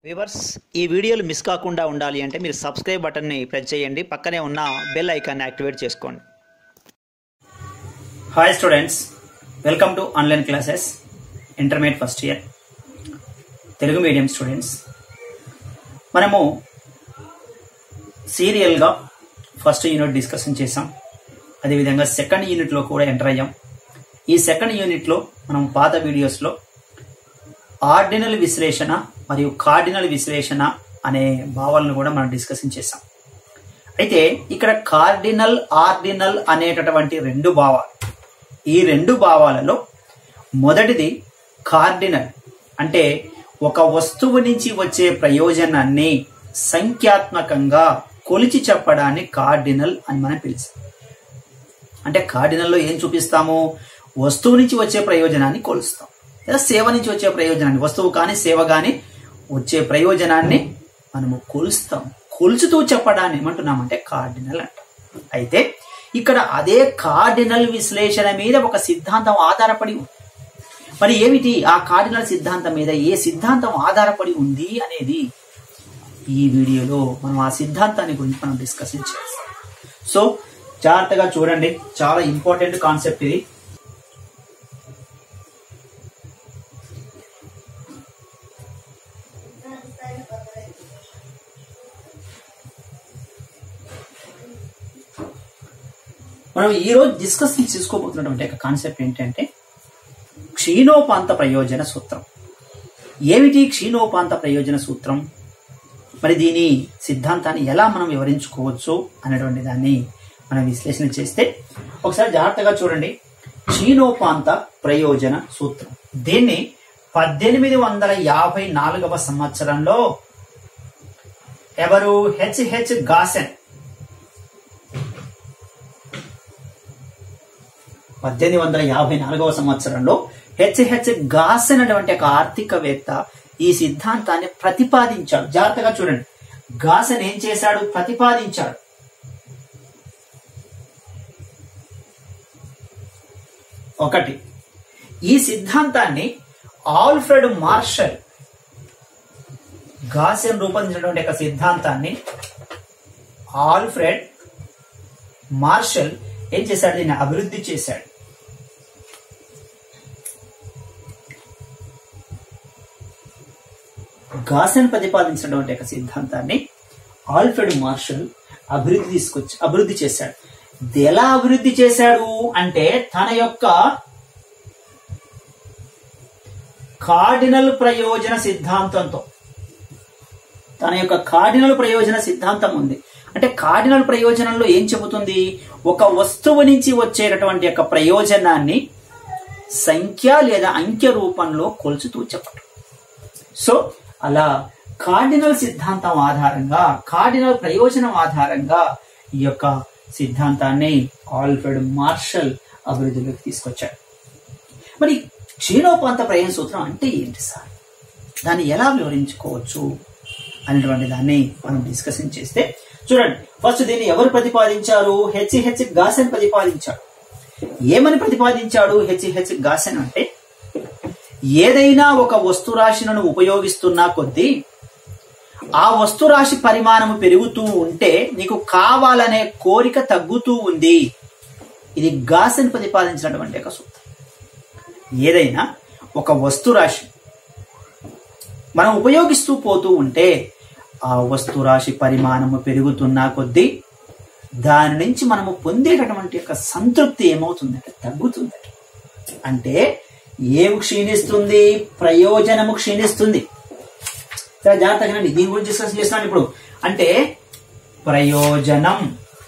Viewers ఈ వీడియోలు miss కాకుండా ఉండాలి అంటే మీరు సబ్స్క్రైబ్ బటన్ని ప్రెస్ చేయండి పక్కనే ఉన్న బెల్ ఐకాన్ని యాక్టివేట్ చేసుకోండి hi students welcome to online classes intermediate first year Telugu medium students మనము సీరియల్గా ఫస్ట్ యూనిట్ డిస్కషన్ చేసాం అదేవిధంగా సెకండ్ యూనిట్లో కూడా ఎంటర్ అయ్యాం ఈ సెకండ్ యూనిట్లో మనం పాత వీడియోస్లో ఆర్డినల్ విశ్లేషణ మరియు కార్డినల్ విశ్లేషణ అనే భావాలను కూడా మనం డిస్కషన్ చేసాం అయితే ఇక్కడ కార్డినల్ ఆర్డినల్ అనేటటువంటి రెండు భావాలు ఈ రెండు భావాలలో మొదటిది కార్డినల్ అంటే ఒక వస్తువు నుంచి వచ్చే ప్రయోజనాన్ని సంఖ్యాత్మకంగా కొలిచి చెప్పడాన్ని కార్డినల్ అని మనం పిలుస్తాం అంటే కార్డినల్లో ఏం చూపిస్తాము వస్తువు నుంచి వచ్చే ప్రయోజనాన్ని కొలుస్తాం లేదా సేవ నుంచి వచ్చే ప్రయోజనాన్ని వస్తువు కానీ సేవ కానీ వచ్చే ప్రయోజనాన్ని మనము కొలుస్తాం కొలుచుతూ చెప్పడాన్ని ఏమంటున్నామంటే కార్డినల్ అంటాం అయితే ఇక్కడ అదే కార్డినల్ విశ్లేషణ మీద ఒక సిద్ధాంతం ఆధారపడి ఉంది మరి ఏమిటి ఆ కార్డినల్ సిద్ధాంతం మీద ఏ సిద్ధాంతం ఆధారపడి ఉంది అనేది ఈ వీడియోలో మనం ఆ సిద్ధాంతాన్ని గురించి మనం డిస్కషన్ చేస్తాం సో జాగ్రత్తగా చూడండి చాలా ఇంపార్టెంట్ కాన్సెప్ట్ ఇది మనం ఈ రోజు డిస్కషన్ చేసుకోబోతున్నటువంటి ఒక కాన్సెప్ట్ ఏంటంటే క్షీణోపాంత ప్రయోజన సూత్రం ఏమిటి క్షీణోపాంత ప్రయోజన సూత్రం మరి దీని సిద్ధాంతాన్ని ఎలా మనం వివరించుకోవచ్చు అనేటువంటి దాన్ని మనం విశ్లేషణ చేస్తే ఒకసారి జాగ్రత్తగా చూడండి క్షీణోపాంత ప్రయోజన సూత్రం దీన్ని పద్దెనిమిది వందల యాభై నాలుగవ సంవత్సరంలో ఎవరు హెచ్హెచ్ గాసెన్ పద్దెనిమిది వందల యాభై నాలుగవ సంవత్సరంలో హెచ్హెచ్ గాస్ అనేటువంటి ఒక ఆర్థికవేత్త ఈ సిద్ధాంతాన్ని ప్రతిపాదించాడు జాగ్రత్తగా చూడండి గాసన్ ఏం చేశాడు ప్రతిపాదించాడు ఒకటి ఈ సిద్ధాంతాన్ని ఆల్ఫ్రెడ్ మార్షల్ గాసెన్ రూపొందించినటువంటి ఒక సిద్ధాంతాన్ని ఆల్ఫ్రెడ్ మార్షల్ ఏం చేశాడు దీన్ని అభివృద్ధి చేశాడు గాసన్ ప్రతిపాదించినటువంటి ఒక సిద్ధాంతాన్ని ఆల్ఫ్రెడ్ మార్షల్ అభివృద్ధి తీసుకొచ్చి అభివృద్ధి చేశాడు ఇది ఎలా అభివృద్ధి చేశాడు అంటే తన యొక్క కార్డినల్ ప్రయోజన సిద్ధాంతంతో తన యొక్క కార్డినల్ ప్రయోజన సిద్ధాంతం ఉంది అంటే కార్డినల్ ప్రయోజనంలో ఏం చెబుతుంది ఒక వస్తువు నుంచి వచ్చేటటువంటి యొక్క ప్రయోజనాన్ని సంఖ్య లేదా అంకె రూపంలో కొలుచుతూ చెప్పటం సో అలా కార్డినల్ సిద్ధాంతం ఆధారంగా కార్డినల్ ప్రయోజనం ఆధారంగా ఈ యొక్క సిద్ధాంతాన్ని ఆల్ఫ్రెడ్ మార్షల్ అభివృద్ధిలోకి తీసుకొచ్చాడు మరి క్షీణోపాంత ప్రయోజన సూత్రం అంటే ఏంటి సార్ దాన్ని ఎలా వివరించుకోవచ్చు అనేటువంటి దాన్ని మనం డిస్కషన్ చేస్తే చూడండి ఫస్ట్ దీన్ని ఎవరు ప్రతిపాదించారు హెచ్హెచ్ గాసెన్ ప్రతిపాదించాడు ఏమని ప్రతిపాదించాడు హెచ్హెచ్ గాసెన్ అంటే ఏదైనా ఒక వస్తురాశిలను ఉపయోగిస్తున్నా కొద్దీ ఆ వస్తురాశి పరిమాణము పెరుగుతూ ఉంటే నీకు కావాలనే కోరిక తగ్గుతూ ఉంది ఇది గాసెన్ ప్రతిపాదించినటువంటి ఒక సూత్రం ఏదైనా ఒక వస్తురాశి మనం ఉపయోగిస్తూ పోతూ ఉంటే ఆ వస్తురాశి పరిమాణము పెరుగుతున్నా కొద్దీ దాని నుంచి మనము పొందేటటువంటి యొక్క సంతృప్తి ఏమవుతుందంటే తగ్గుతుందట అంటే ఏమి క్షీణిస్తుంది ప్రయోజనము క్షీణిస్తుంది సరే జాగ్రత్తగా దీని గురించి డిస్కస్ చేస్తాను ఇప్పుడు అంటే ప్రయోజనం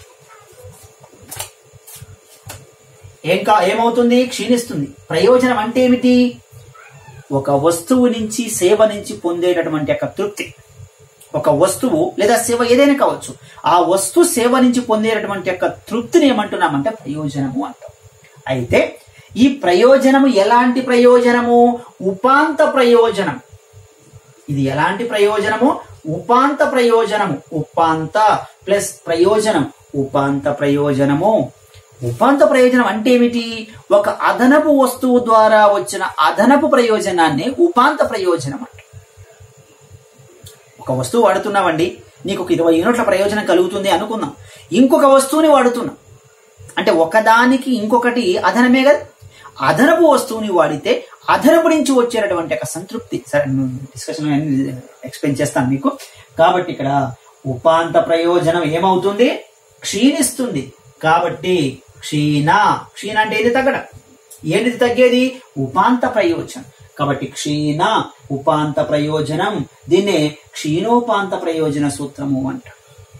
ఏం కా ఏమవుతుంది క్షీణిస్తుంది ప్రయోజనం అంటే ఏమిటి ఒక వస్తువు నుంచి సేవ నుంచి పొందేటటువంటి యొక్క తృప్తి ఒక వస్తువు లేదా సేవ ఏదైనా కావచ్చు ఆ వస్తు సేవ నుంచి పొందేటటువంటి యొక్క తృప్తిని ఏమంటున్నామంటే ప్రయోజనము అంటాం అయితే ఈ ప్రయోజనము ఎలాంటి ప్రయోజనము ఉపాంత ప్రయోజనం ఇది ఎలాంటి ప్రయోజనము ఉపాంత ప్రయోజనము ఉపాంత ప్లస్ ప్రయోజనం ఉపాంత ప్రయోజనము ఉపాంత ప్రయోజనం అంటే ఏమిటి ఒక అదనపు వస్తువు ద్వారా వచ్చిన అదనపు ప్రయోజనాన్ని ఉపాంత ప్రయోజనం అంట ఒక వస్తువు వాడుతున్నావండి నీకు ఒక ఇరవై యూనిట్ల ప్రయోజనం కలుగుతుంది అనుకుందాం ఇంకొక వస్తువుని వాడుతున్నాం అంటే ఒకదానికి ఇంకొకటి అదనమే కదా అదనపు వస్తువుని వాడితే అదనపు నుంచి వచ్చేటటువంటి ఒక సంతృప్తి సరే డిస్కషన్ ఎక్స్ప్లెయిన్ చేస్తాను మీకు కాబట్టి ఇక్కడ ఉపాంత ప్రయోజనం ఏమవుతుంది క్షీణిస్తుంది కాబట్టి క్షీణ క్షీణ అంటే ఏది తగ్గడం ఏంటిది తగ్గేది ఉపాంత ప్రయోజనం కాబట్టి క్షీణ ఉపాంత ప్రయోజనం దీన్నే క్షీణోపాంత ప్రయోజన సూత్రము అంటారు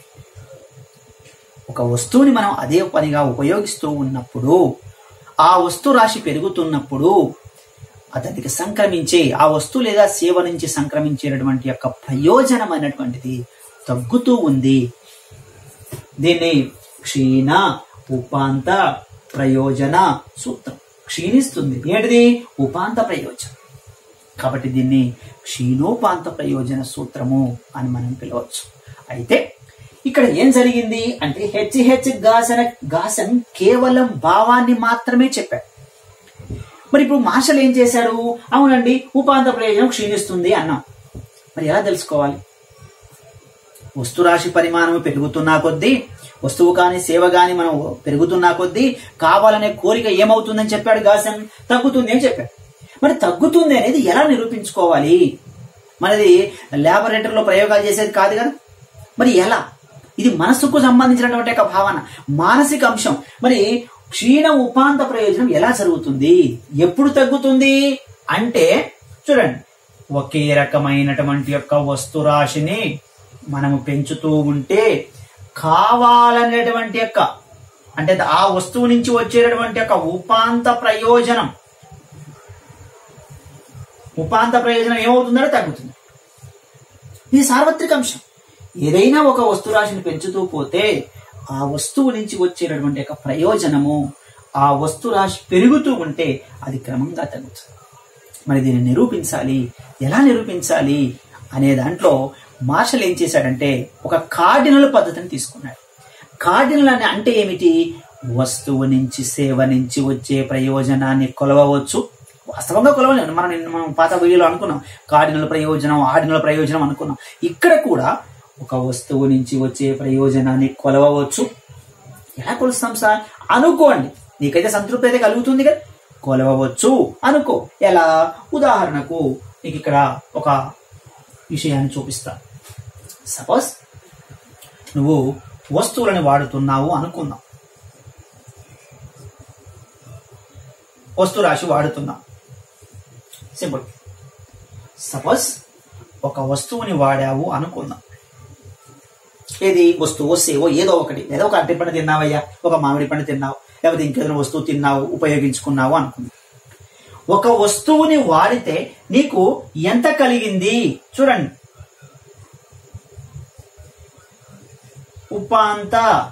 ఒక వస్తువుని మనం అదే పనిగా ఉపయోగిస్తూ ఉన్నప్పుడు ఆ వస్తు రాశి పెరుగుతున్నప్పుడు అతనికి సంక్రమించే ఆ వస్తువు లేదా సేవ నుంచి సంక్రమించేటటువంటి యొక్క ప్రయోజనం అనేటువంటిది తగ్గుతూ ఉంది దీన్ని క్షీణ ఉపాంత ప్రయోజన సూత్రం క్షీణిస్తుంది ఏంటిది ఉపాంత ప్రయోజనం కాబట్టి దీన్ని క్షీణోపాంత ప్రయోజన సూత్రము అని మనం పిలవచ్చు అయితే ఇక్కడ ఏం జరిగింది అంటే హెచ్హెచ్ గాసన గాసన్ కేవలం భావాన్ని మాత్రమే చెప్పాడు మరి ఇప్పుడు మార్షల్ ఏం చేశాడు అవునండి ఉపాంత ప్రయోజనం క్షీణిస్తుంది అన్నాం మరి ఎలా తెలుసుకోవాలి వస్తురాశి పరిమాణం పెరుగుతున్నా కొద్దీ వస్తువు కాని సేవ కాని మనం పెరుగుతున్నా కొద్దీ కావాలనే కోరిక ఏమవుతుందని చెప్పాడు గాసన్ తగ్గుతుంది అని చెప్పాడు మరి తగ్గుతుంది అనేది ఎలా నిరూపించుకోవాలి మనది ల్యాబొరేటరీలో ప్రయోగాలు చేసేది కాదు కదా మరి ఎలా ఇది మనస్సుకు సంబంధించినటువంటి ఒక భావన మానసిక అంశం మరి క్షీణ ఉపాంత ప్రయోజనం ఎలా జరుగుతుంది ఎప్పుడు తగ్గుతుంది అంటే చూడండి ఒకే రకమైనటువంటి యొక్క వస్తురాశిని మనము పెంచుతూ ఉంటే కావాలనేటువంటి యొక్క అంటే ఆ వస్తువు నుంచి వచ్చేటటువంటి యొక్క ఉపాంత ప్రయోజనం ఉపాంత ప్రయోజనం ఏమవుతుందో తగ్గుతుంది ఇది సార్వత్రిక అంశం ఏదైనా ఒక వస్తురాశిని పెంచుతూ పోతే ఆ వస్తువు నుంచి వచ్చేటటువంటి యొక్క ప్రయోజనము ఆ వస్తురాశి పెరుగుతూ ఉంటే అది క్రమంగా తగ్గుతుంది మరి దీన్ని నిరూపించాలి ఎలా నిరూపించాలి అనే దాంట్లో మార్షల్ ఏం చేశాడంటే ఒక కార్డినల్ పద్ధతిని తీసుకున్నాడు కార్డినల్ అని అంటే ఏమిటి వస్తువు నుంచి సేవ నుంచి వచ్చే ప్రయోజనాన్ని కొలవవచ్చు వాస్తవంగా కొలవలేము మనం నిన్న మనం పాత వీడియోలో అనుకున్నాం కార్డినల్ ప్రయోజనం ఆర్డినల్ ప్రయోజనం అనుకున్నాం ఇక్కడ కూడా ఒక వస్తువు నుంచి వచ్చే ప్రయోజనాన్ని కొలవవచ్చు ఎలా కొలుస్తాం సార్ అనుకోండి నీకైతే సంతృప్తి అయితే కలుగుతుంది కదా కొలవవచ్చు అనుకో ఎలా ఉదాహరణకు నీకు ఇక్కడ ఒక విషయాన్ని చూపిస్తా సపోజ్ నువ్వు వస్తువులను వాడుతున్నావు అనుకుందాం వస్తు రాశి వాడుతున్నాం సింపుల్ సపోజ్ ఒక వస్తువుని వాడావు అనుకుందాం ఏది వస్తువు సేవో ఏదో ఒకటి లేదా ఒక అరటి పండు తిన్నావయ్యా ఒక మామిడి పండు తిన్నావు లేకపోతే ఇంకేదైనా వస్తువు తిన్నావు ఉపయోగించుకున్నావు అనుకుందాం ఒక వస్తువుని వాడితే నీకు ఎంత కలిగింది చూడండి ఉపాంత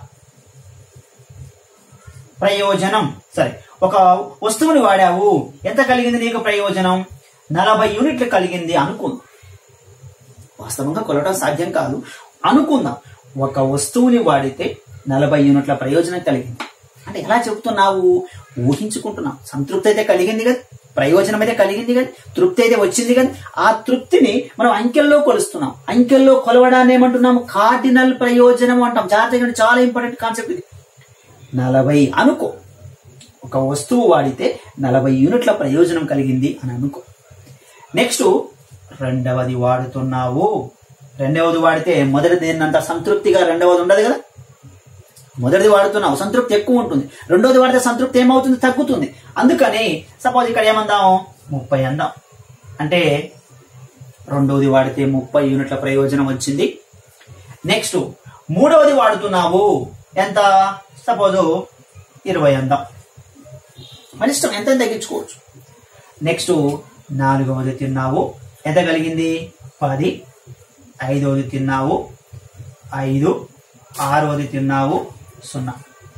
ప్రయోజనం సరే ఒక వస్తువుని వాడావు ఎంత కలిగింది నీకు ప్రయోజనం నలభై యూనిట్లు కలిగింది అనుకుందాం వాస్తవంగా కొలవడం సాధ్యం కాదు అనుకుందాం ఒక వస్తువుని వాడితే నలభై యూనిట్ల ప్రయోజనం కలిగింది అంటే ఎలా చెబుతున్నావు ఊహించుకుంటున్నావు సంతృప్తి అయితే కలిగింది కదా ప్రయోజనం అయితే కలిగింది కదా తృప్తి అయితే వచ్చింది కదా ఆ తృప్తిని మనం అంకెల్లో కొలుస్తున్నాం అంకెల్లో కొలవడాన్ని ఏమంటున్నాము కార్డినల్ ప్రయోజనం అంటాం జాగ్రత్తగా చాలా ఇంపార్టెంట్ కాన్సెప్ట్ ఇది నలభై అనుకో ఒక వస్తువు వాడితే నలభై యూనిట్ల ప్రయోజనం కలిగింది అని అనుకో నెక్స్ట్ రెండవది వాడుతున్నావు రెండవది వాడితే మొదటిది దీన్నంత సంతృప్తిగా రెండవది ఉండదు కదా మొదటిది వాడుతున్నావు సంతృప్తి ఎక్కువ ఉంటుంది రెండోది వాడితే సంతృప్తి ఏమవుతుంది తగ్గుతుంది అందుకని సపోజ్ ఇక్కడ ఏమందాం ముప్పై అందాం అంటే రెండవది వాడితే ముప్పై యూనిట్ల ప్రయోజనం వచ్చింది నెక్స్ట్ మూడవది వాడుతున్నావు ఎంత సపోజ్ ఇరవై అందాం మన ఇష్టం ఎంత తగ్గించుకోవచ్చు నెక్స్ట్ నాలుగవది తిన్నావు ఎంత కలిగింది పది ఐదవది తిన్నావు ఐదు ఆరవది తిన్నావు సున్నా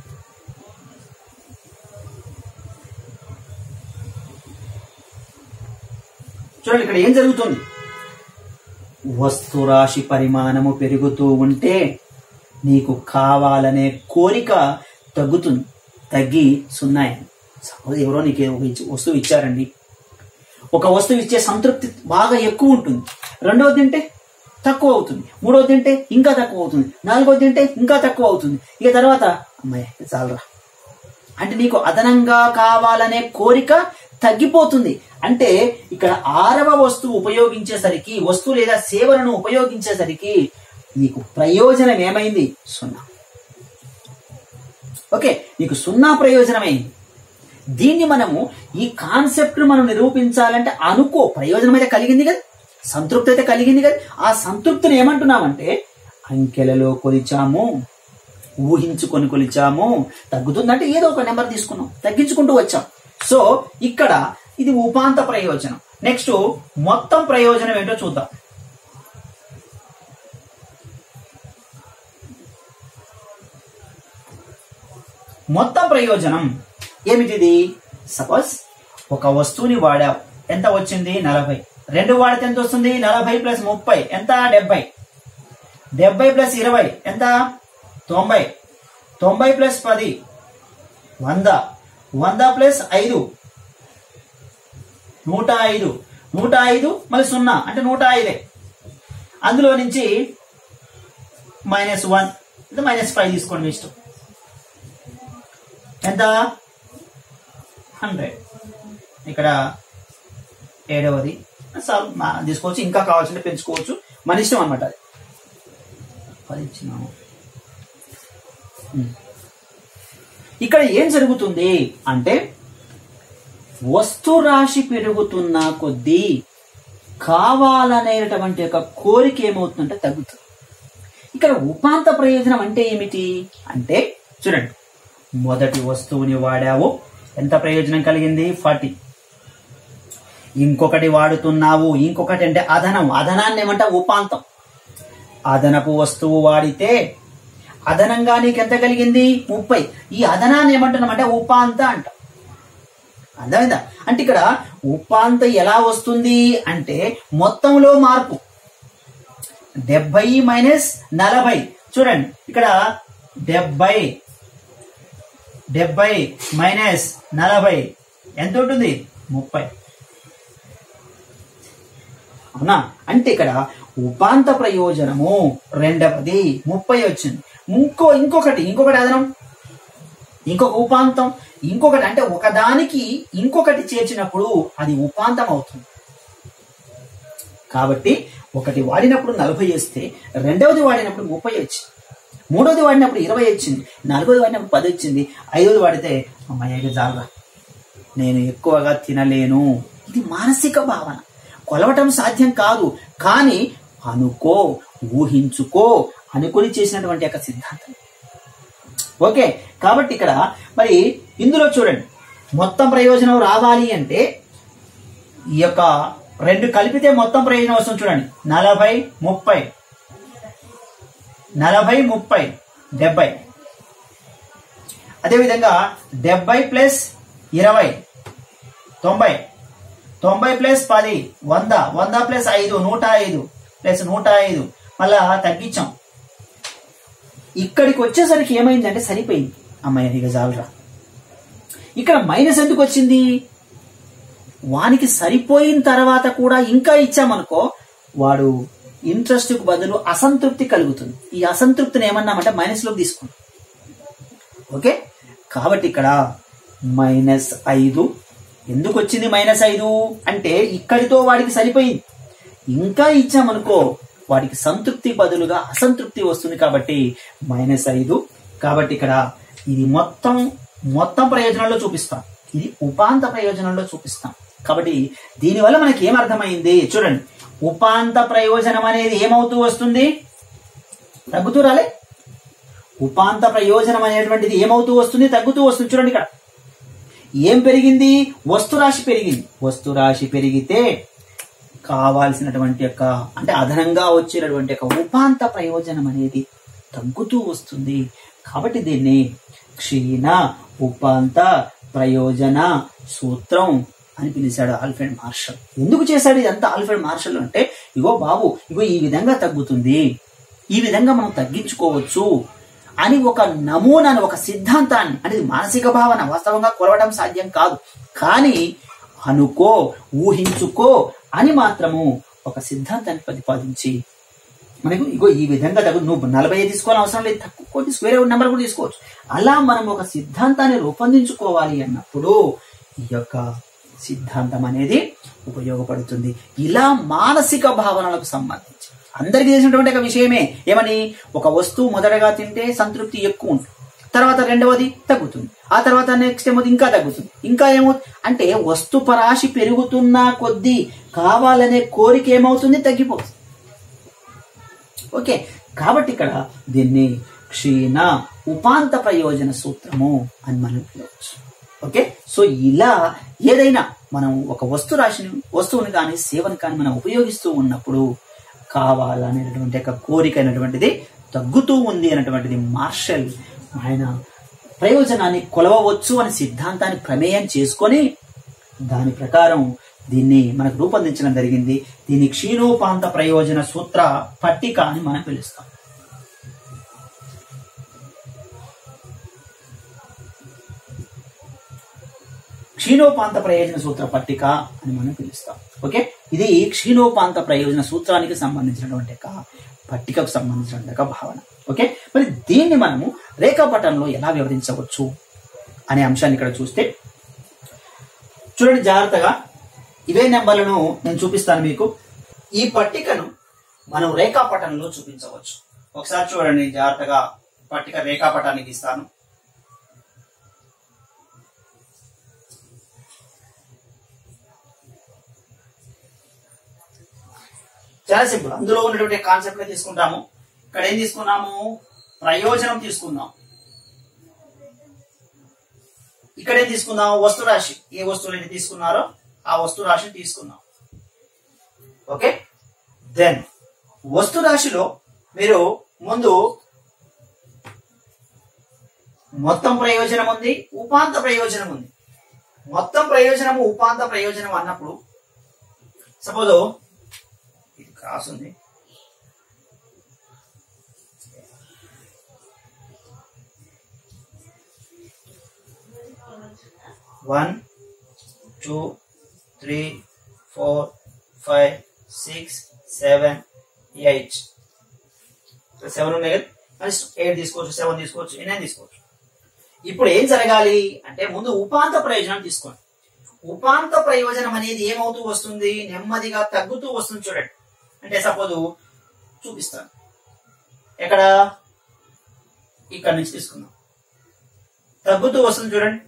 చూడండి ఇక్కడ ఏం జరుగుతుంది వస్తురాశి పరిమాణము పెరుగుతూ ఉంటే నీకు కావాలనే కోరిక తగ్గుతుంది తగ్గి సున్నాయి సపోజ్ ఎవరో నీకు ఒక ఇచ్చి- వస్తువు ఇచ్చారండి ఒక వస్తువు ఇచ్చే సంతృప్తి బాగా ఎక్కువ ఉంటుంది రెండవది తింటే తక్కువ అవుతుంది మూడోది తింటే ఇంకా తక్కువ అవుతుంది నాలుగోది తింటే ఇంకా తక్కువ అవుతుంది ఇక తర్వాత అమ్మాయి చాలరా అంటే నీకు అదనంగా కావాలనే కోరిక తగ్గిపోతుంది అంటే ఇక్కడ ఆరవ వస్తువు ఉపయోగించేసరికి వస్తువు లేదా సేవలను ఉపయోగించేసరికి నీకు ప్రయోజనం ఏమైంది సున్నా ఓకే నీకు సున్నా ప్రయోజనమైంది దీన్ని మనము ఈ కాన్సెప్ట్ మనం నిరూపించాలంటే అనుకో ప్రయోజనం అయితే కలిగింది కదా సంతృప్తి అయితే కలిగింది కదా ఆ సంతృప్తిని ఏమంటున్నామంటే అంకెలలో కొలిచాము ఊహించుకొని కొలిచాము తగ్గుతుందంటే ఏదో ఒక నెంబర్ తీసుకున్నాం తగ్గించుకుంటూ వచ్చాం సో ఇక్కడ ఇది ఉపాంత ప్రయోజనం నెక్స్ట్ మొత్తం ప్రయోజనం ఏంటో చూద్దాం మొత్తం ప్రయోజనం ఏమిటిది సపోజ్ ఒక వస్తువుని వాడావు ఎంత వచ్చింది నలభై రెండు వాడితే ఎంత వస్తుంది నలభై ప్లస్ ముప్పై ఎంత డెబ్బై డెబ్బై ప్లస్ ఇరవై ఎంత తొంభై తొంభై ప్లస్ పది వంద వంద ప్లస్ ఐదు నూట ఐదు నూట ఐదు మళ్ళీ సున్నా అంటే నూట ఐదే అందులో నుంచి మైనస్ వన్ మైనస్ ఫైవ్ తీసుకోండి మీ ఇష్టం ఎంత హండ్రెడ్ ఇక్కడ ఏడవది సాల్వ్ మా- తీసుకోవచ్చు ఇంకా కావాల్సింటే పెంచుకోవచ్చు మన ఇష్టం అనమాట అది పది ఇచ్చినాము ఉమ్. ఇక్కడ ఏం జరుగుతుంది అంటే వస్తు రాశి పెరుగుతున్న కొద్దీ కావాలనేటటువంటి ఒక కోరిక ఏమవుతుందంటే తగ్గుతుంది ఇక్కడ ఉపాంత ప్రయోజనం అంటే ఏమిటి అంటే చూడండి మొదటి వస్తువుని వాడావు ఎంత ప్రయోజనం కలిగింది ఫార్టీ ఇంకొకటి వాడుతున్నావు ఇంకొకటి అంటే అదనం అదనాన్ని ఏమంటే ఉపాంతం అదనపు వస్తువు వాడితే అదనంగా నీకు ఎంత కలిగింది ముప్పై ఈ అదనాన్ని ఏమంటున్నామంటే ఉపాంత అంట అర్థమైందా అంటే ఇక్కడ ఉపాంత ఎలా వస్తుంది అంటే మొత్తంలో మార్పు డెబ్బై మైనస్ నలభై చూడండి ఇక్కడ డెబ్బై డెబ్బై మైనస్ నలభై ఎంత ఉంటుంది ముప్పై అవునా అంటే ఇక్కడ ఉపాంత ప్రయోజనము రెండవది ముప్పై వచ్చింది ఇంకో ఇంకొకటి ఇంకొకటి అదనం ఇంకొక ఉపాంతం ఇంకొకటి అంటే ఒకదానికి ఇంకొకటి చేర్చినప్పుడు అది ఉపాంతం అవుతుంది కాబట్టి ఒకటి వాడినప్పుడు నలభై వేస్తే రెండవది వాడినప్పుడు ముప్పై వచ్చింది మూడవది వాడినప్పుడు ఇరవై వచ్చింది నాలుగవది వాడినప్పుడు పది వచ్చింది ఐదవది వాడితే అమ్మాయి జాలరా నేను ఎక్కువగా తినలేను ఇది మానసిక భావన కొలవటం సాధ్యం కాదు కానీ అనుకో ఊహించుకో అనుకొని చేసినటువంటి యొక్క సిద్ధాంతం ఓకే కాబట్టి ఇక్కడ మరి ఇందులో చూడండి మొత్తం ప్రయోజనం రావాలి అంటే ఈ యొక్క రెండు కలిపితే మొత్తం ప్రయోజనం వస్తుంది చూడండి నలభై ముప్పై నలభై ముప్పై డెబ్బై అదేవిధంగా డెబ్బై ప్లస్ ఇరవై తొంభై తొంభై ప్లస్ పది వంద వంద ప్లస్ ఐదు నూట ఐదు ప్లస్ నూట ఐదు మళ్ళా తగ్గించాం ఇక్కడికి వచ్చేసరికి ఏమైందంటే సరిపోయింది అమ్మాయి ఇక చాలరా ఇక్కడ మైనస్ ఎందుకు వచ్చింది వానికి సరిపోయిన తర్వాత కూడా ఇంకా ఇచ్చామనుకో వాడు ఇంట్రెస్ట్ కు బదులు అసంతృప్తి కలుగుతుంది ఈ అసంతృప్తిని ఏమన్నామంటే మైనస్ లోకి తీసుకుంటాం ఓకే కాబట్టి ఇక్కడ మైనస్ ఐదు ఎందుకు వచ్చింది మైనస్ ఐదు అంటే ఇక్కడితో వాడికి సరిపోయింది ఇంకా ఇచ్చామనుకో వాడికి సంతృప్తి బదులుగా అసంతృప్తి వస్తుంది కాబట్టి మైనస్ ఐదు కాబట్టి ఇక్కడ ఇది మొత్తం మొత్తం ప్రయోజనంలో చూపిస్తాం ఇది ఉపాంత ప్రయోజనంలో చూపిస్తాం కాబట్టి దీనివల్ల మనకి ఏం అర్థమైంది చూడండి ఉపాంత ప్రయోజనం అనేది ఏమవుతూ వస్తుంది తగ్గుతూ రాలే ఉపాంత ప్రయోజనం అనేటువంటిది ఏమవుతూ వస్తుంది తగ్గుతూ వస్తుంది చూడండి ఇక్కడ ఏం పెరిగింది వస్తురాశి పెరిగింది వస్తురాశి పెరిగితే కావాల్సినటువంటి యొక్క అంటే అదనంగా వచ్చేటటువంటి యొక్క ఉపాంత ప్రయోజనం అనేది తగ్గుతూ వస్తుంది కాబట్టి దీన్ని క్షీణ ఉపాంత ప్రయోజన సూత్రం అని పిలిచాడు ఆల్ఫ్రెడ్ మార్షల్ ఎందుకు చేశాడు ఇదంతా ఆల్ఫ్రెడ్ మార్షల్ అంటే ఇగో బాబు ఇగో ఈ విధంగా తగ్గుతుంది ఈ విధంగా మనం తగ్గించుకోవచ్చు అని ఒక నమూనాను ఒక సిద్ధాంతాన్ని అనేది మానసిక భావన వాస్తవంగా కొలవడం సాధ్యం కాదు కానీ అనుకో ఊహించుకో అని మాత్రము ఒక సిద్ధాంతాన్ని ప్రతిపాదించి మనకు ఇగో ఈ విధంగా తగ్గు నువ్వు నలభై ఐదు తీసుకోవాలని అవసరం లేదు తక్కువ తీసుకో వేరే నెంబర్ కూడా తీసుకోవచ్చు అలా మనం ఒక సిద్ధాంతాన్ని రూపొందించుకోవాలి అన్నప్పుడు ఈ యొక్క సిద్ధాంతం అనేది ఉపయోగపడుతుంది ఇలా మానసిక భావనలకు సంబంధించి అందరికీ తెలిసినటువంటి ఒక విషయమే ఏమని ఒక వస్తువు మొదటగా తింటే సంతృప్తి ఎక్కువ ఉంటుంది తర్వాత రెండవది తగ్గుతుంది ఆ తర్వాత నెక్స్ట్ ఏమవుతుంది ఇంకా తగ్గుతుంది ఇంకా ఏమవుతుంది అంటే వస్తు పరాశి పెరుగుతున్న కొద్దీ కావాలనే కోరిక ఏమవుతుంది తగ్గిపోతుంది ఓకే కాబట్టి ఇక్కడ దీన్ని క్షీణ ఉపాంత ప్రయోజన సూత్రము అని మనం పిలవచ్చు ఓకే సో ఇలా ఏదైనా మనం ఒక వస్తు రాశిని వస్తువుని కానీ సేవను కానీ మనం ఉపయోగిస్తూ ఉన్నప్పుడు కావాలనేటటువంటి ఒక కోరిక అనేటువంటిది తగ్గుతూ ఉంది అనేటువంటిది మార్షల్ ఆయన ప్రయోజనాన్ని కొలవవచ్చు అనే సిద్ధాంతాన్ని ప్రమేయం చేసుకొని దాని ప్రకారం దీన్ని మనకు రూపొందించడం జరిగింది దీన్ని క్షీణోపాంత ప్రయోజన సూత్ర పట్టిక అని మనం పిలుస్తాం క్షీణోపాంత ప్రయోజన సూత్ర పట్టిక అని మనం పిలుస్తాం ఓకే ఇది క్షీణోపాంత ప్రయోజన సూత్రానికి సంబంధించినటువంటి ఒక పట్టికకు సంబంధించినటువంటి ఒక భావన ఓకే మరి దీన్ని మనము రేఖాపటంలో ఎలా వివరించవచ్చు అనే అంశాన్ని ఇక్కడ చూస్తే చూడండి జాగ్రత్తగా ఇవే నెంబర్లను నేను చూపిస్తాను మీకు ఈ పట్టికను మనం రేఖాపటంలో చూపించవచ్చు ఒకసారి చూడండి జాగ్రత్తగా పట్టిక రేఖాపటానికి ఇస్తాను చాలా సింపుల్ అందులో ఉన్నటువంటి కాన్సెప్ట్ తీసుకుంటాము ఇక్కడ ఏం తీసుకున్నాము ప్రయోజనం తీసుకుందాం ఇక్కడ ఏం తీసుకుందాం వస్తు రాశి ఏ వస్తువులు అయితే తీసుకున్నారో ఆ వస్తు రాశిని తీసుకుందాం ఓకే దెన్ వస్తు రాశిలో మీరు ముందు మొత్తం ప్రయోజనం ఉంది ఉపాంత ప్రయోజనం ఉంది మొత్తం ప్రయోజనము ఉపాంత ప్రయోజనం అన్నప్పుడు సపోజ్ ఇది క్రాస్ ఉంది one two three four five six seven eight seven ఉన్నాయి కదా ఎయిట్ తీసుకోవచ్చు సెవెన్ తీసుకోవచ్చు ఎన్ని తీసుకోవచ్చు ఇప్పుడు ఏం జరగాలి అంటే ముందు ఉపాంత ప్రయోజనం తీసుకోండి ఉపాంత ప్రయోజనం అనేది ఏమవుతూ వస్తుంది నెమ్మదిగా తగ్గుతూ వస్తుంది చూడండి అంటే సపోజ్ చూపిస్తాను ఎక్కడ ఇక్కడ నుంచి తీసుకుందాం తగ్గుతూ వస్తుంది చూడండి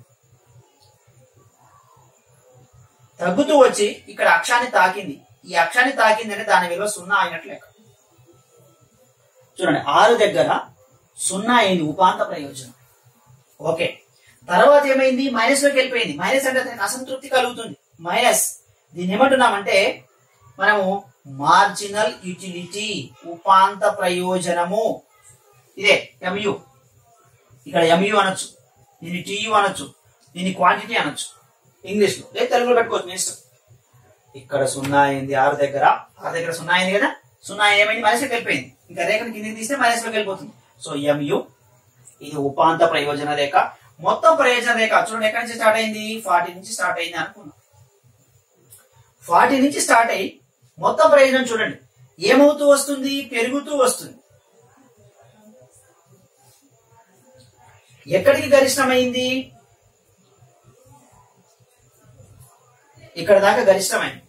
తగ్గుతూ వచ్చి ఇక్కడ అక్షాన్ని తాకింది ఈ అక్షాన్ని తాకింది అంటే దాని విలువ సున్నా అయినట్లు లెక్క చూడండి ఆరు దగ్గర సున్నా అయింది ఉపాంత ప్రయోజనం ఓకే తర్వాత ఏమైంది మైనస్ లోకి వెళ్ళిపోయింది మైనస్ అంటే అతనికి అసంతృప్తి కలుగుతుంది మైనస్ దీన్ని ఏమంటున్నామంటే మనము మార్జినల్ యూటిలిటీ ఉపాంత ప్రయోజనము ఇదే ఎంయు ఇక్కడ ఎంయు అనొచ్చు దీన్ని టియు అనొచ్చు దీన్ని క్వాంటిటీ అనొచ్చు ఇంగ్లీష్ లో లేదు తెలుగులో పెట్టుకోవచ్చు మీ ఇష్టం ఇక్కడ సున్నా అయింది ఆరు దగ్గర ఆరు దగ్గర సున్నా అయింది కదా సున్నా ఏమైంది మైనస్ లోకి వెళ్ళిపోయింది ఇంకా రేఖను కిందకి తీస్తే మైనస్ లోకి వెళ్ళిపోతుంది సో ఎంయు ఇది ఉపాంత ప్రయోజన రేఖ మొత్తం ప్రయోజన రేఖ చూడండి ఎక్కడి నుంచి స్టార్ట్ అయింది ఫార్టీ నుంచి స్టార్ట్ అయింది అనుకున్నాం ఫార్టీ నుంచి స్టార్ట్ అయ్యి మొత్తం ప్రయోజనం చూడండి ఏమవుతూ వస్తుంది పెరుగుతూ వస్తుంది ఎక్కడికి గరిష్టమైంది ఇక్కడ దాకా గరిష్టమైంది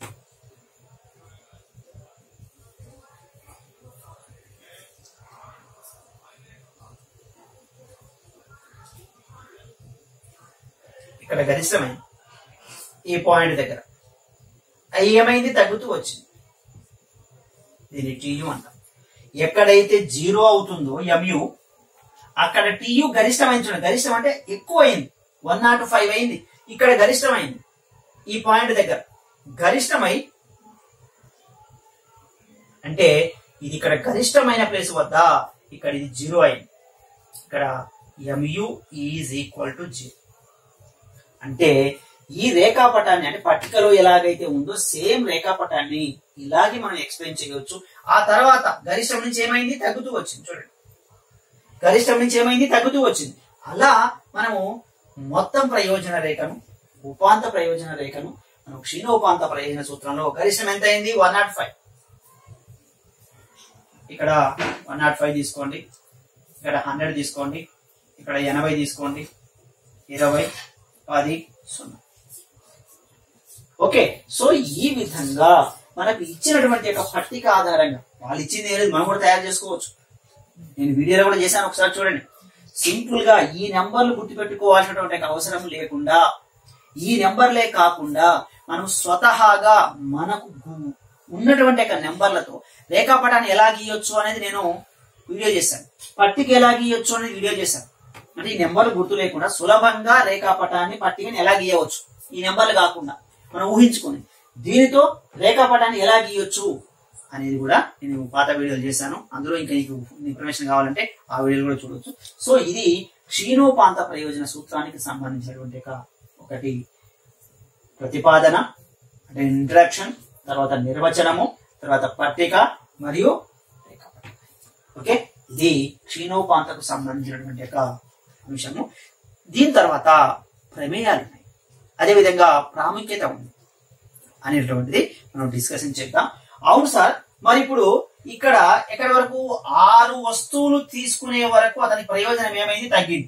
ఇక్కడ గరిష్టమైంది ఈ పాయింట్ దగ్గర అది ఏమైంది తగ్గుతూ వచ్చింది దీన్ని టీయు అంటాం ఎక్కడైతే జీరో అవుతుందో ఎంయు అక్కడ టీయు గరిష్టమైంది చూడండి గరిష్టం అంటే ఎక్కువ అయింది వన్ నాట్ ఫైవ్ అయింది ఇక్కడ గరిష్టమైంది ఈ పాయింట్ దగ్గర గరిష్టమై అంటే ఇది ఇక్కడ గరిష్టమైన ప్లేస్ వద్ద ఇక్కడ ఇది జీరో అయింది ఇక్కడ mu is equal to zero అంటే ఈ రేఖాపటాన్ని అంటే పట్టికలో ఎలాగైతే ఉందో సేమ్ రేఖాపటాన్ని ఇలాగే మనం ఎక్స్ప్లెయిన్ చేయవచ్చు ఆ తర్వాత గరిష్టం నుంచి ఏమైంది తగ్గుతూ వచ్చింది చూడండి గరిష్టం నుంచి ఏమైంది తగ్గుతూ వచ్చింది అలా మనము మొత్తం ప్రయోజన రేఖను ఉపాంత ప్రయోజన రేఖను మనం క్షీణోపాంత ప్రయోజన సూత్రంలో గరిష్టం ఎంత అయింది వన్ నాట్ ఫైవ్ ఇక్కడ వన్ నాట్ ఫైవ్ తీసుకోండి ఇక్కడ హండ్రెడ్ తీసుకోండి ఇక్కడ ఎనభై తీసుకోండి ఇరవై పది సున్నా ఓకే సో ఈ విధంగా మనకు ఇచ్చినటువంటి యొక్క పట్టిక ఆధారంగా వాళ్ళు ఇచ్చింది ఏం లేదు మనం కూడా తయారు చేసుకోవచ్చు నేను వీడియోలో కూడా చేశాను ఒకసారి చూడండి సింపుల్ గా ఈ నెంబర్లు గుర్తుపెట్టుకోవాల్సినటువంటి ఒక అవసరం లేకుండా ఈ నెంబర్లే కాకుండా మనం స్వతహాగా మనకు గు- ఉన్నటువంటి యొక్క నెంబర్లతో రేఖాపటాన్ని ఎలా గీయొచ్చు అనేది నేను వీడియో చేశాను పట్టిక ఎలా గీయొచ్చు అనేది వీడియో చేశాను అంటే ఈ నెంబర్లు గుర్తు లేకుండా సులభంగా రేఖాపటాన్ని పట్టికని ఎలా గీయవచ్చు ఈ నెంబర్లు కాకుండా మనం ఊహించుకొని దీనితో రేఖాపటాన్ని ఎలా గీయొచ్చు అనేది కూడా నేను పాత వీడియోలు చేశాను అందులో ఇంకా నీకు ఇన్ఫర్మేషన్ కావాలంటే ఆ వీడియోలు కూడా చూడొచ్చు సో ఇది క్షీణోపాంత ప్రయోజన సూత్రానికి సంబంధించినటువంటి ఒక ఒకటి ప్రతిపాదన అంటే ఇంట్రడక్షన్ తర్వాత నిర్వచనము తర్వాత పట్టిక మరియు రేఖాపటం ఓకే ఇది క్షీణోపాంతకు సంబంధించినటువంటి ఒక అంశము దీని తర్వాత ప్రమేయాలు ఉన్నాయి అదేవిధంగా ప్రాముఖ్యత ఉంది అనేటువంటిది మనం డిస్కషన్ చేద్దాం అవును సార్ మరి ఇప్పుడు ఇక్కడ ఎక్కడి వరకు ఆరు వస్తువులు తీసుకునే వరకు అతని ప్రయోజనం ఏమైంది తగ్గింది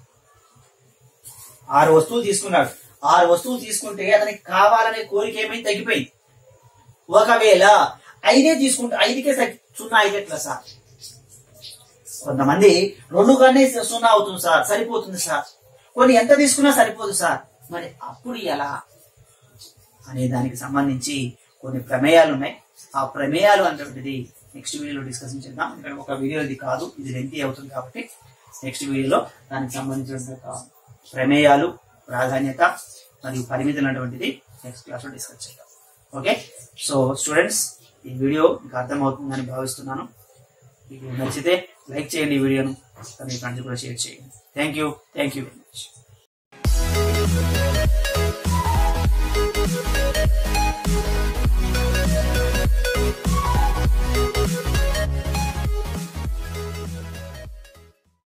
ఆరు వస్తువులు తీసుకున్నాడు ఆరు వస్తువులు తీసుకుంటే అతనికి కావాలనే కోరిక ఏమైంది తగ్గిపోయింది ఒకవేళ ఐదే తీసుకుంటే ఐదుకే తగ్గి సున్నా ఐదు ఎట్లా సార్ కొంతమంది రెండు కన్నా సున్నా అవుతుంది సార్ సరిపోతుంది సార్ కొన్ని ఎంత తీసుకున్నా సరిపోదు సార్ మరి అప్పుడు ఎలా అనే దానికి సంబంధించి కొన్ని ప్రమేయాలు ఉన్నాయి ఆ ప్రమేయాలు అనేటువంటిది నెక్స్ట్ వీడియోలో డిస్కషన్ చేద్దాం ఇక్కడ ఒక వీడియో ఇది కాదు ఇది లెంతీ అవుతుంది కాబట్టి నెక్స్ట్ వీడియోలో దానికి సంబంధించిన ఒక ప్రమేయాలు ప్రాధాన్యత మరియు పరిమితులు అనేటువంటిది నెక్స్ట్ క్లాస్ లో డిస్కస్ చేద్దాం ఓకే సో స్టూడెంట్స్ ఈ వీడియో మీకు అర్థమవుతుందని భావిస్తున్నాను మీకు నచ్చితే లైక్ చేయండి ఈ వీడియోను మీ ఫ్రెండ్స్ కూడా షేర్ చేయండి thank you thank you very much